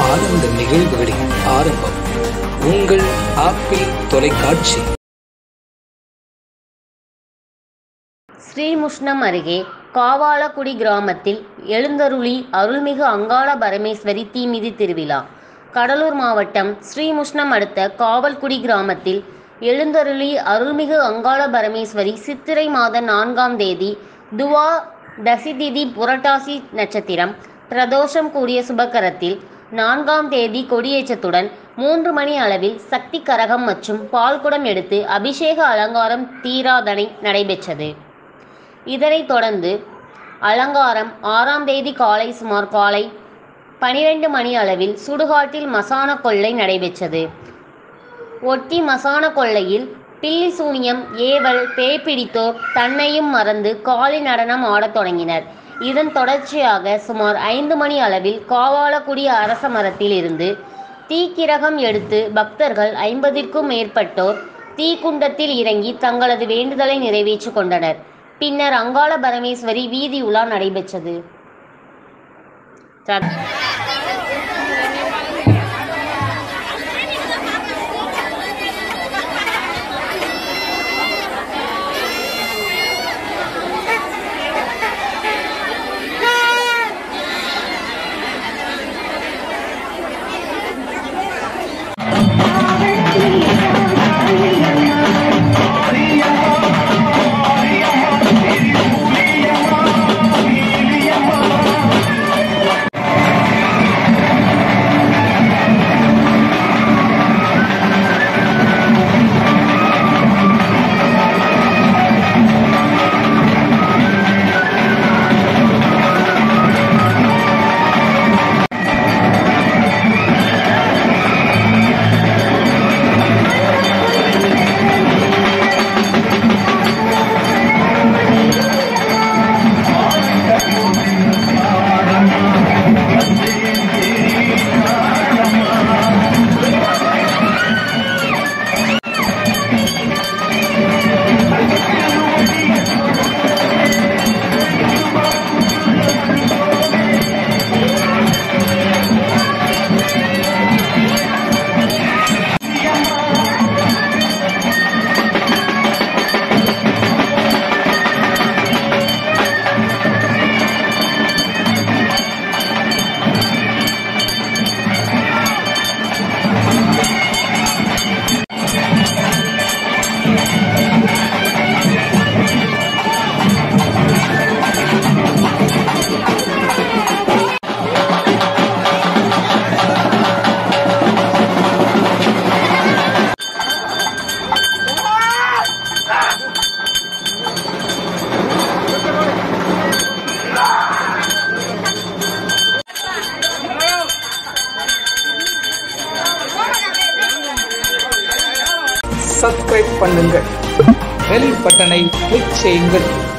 ஆனந்த நிகழ்வுகளின் ஆரம்பம் உங்கள் ஆப்பிள் தொலைக்காட்சி ஸ்ரீமுஷ்ணம் அருகே காவாலக்குடி கிராமத்தில் எழுந்தருளி அருள்மிகு அங்காள பரமேஸ்வரி தீமிதி திருவிழா கடலூர் மாவட்டம் ஸ்ரீமுஷ்ணம் அடுத்த காவல்குடி கிராமத்தில் எழுந்தருளி அருள்மிகு அங்காள பரமேஸ்வரி சித்திரை மாத நான்காம் தேதி துவா தசிதிதி புரட்டாசி நட்சத்திரம் பிரதோஷம் கூடிய சுபகரத்தில் நான்காம் தேதி கொடியேற்றத்துடன் மூன்று மணி அளவில் சக்தி கரகம் மற்றும் பால்குடம் எடுத்து அபிஷேக அலங்காரம் தீராதனை நடைபெற்றது இதனைத் தொடர்ந்து அலங்காரம் ஆறாம் தேதி காலை சுமார் காலை பனிரெண்டு மணி அளவில் சுடுகாட்டில் மசான கொள்ளை நடைபெற்றது ஒட்டி மசான கொள்ளையில் பில்லி சூனியம் ஏவல் பேய் பிடித்தோர் தன்னையும் மறந்து காளி நடனம் ஆடத் தொடங்கினர் இதன் தொடர்ச்சியாக சுமார் ஐந்து மணி அளவில் காவாலக்குடி அரச மரத்தில் இருந்து தீக்கிரகம் எடுத்து பக்தர்கள் ஐம்பதிற்கும் மேற்பட்டோர் தீக்குண்டத்தில் இறங்கி தங்களது வேண்டுதலை நிறைவேற்றிக் கொண்டனர் பின்னர் அங்காள பரமேஸ்வரி வீதி உலா நடைபெற்றது த- சப்ஸ்கிரைப் பண்ணுங்கள் பெல் பட்டனை கிளிக் செய்யுங்கள்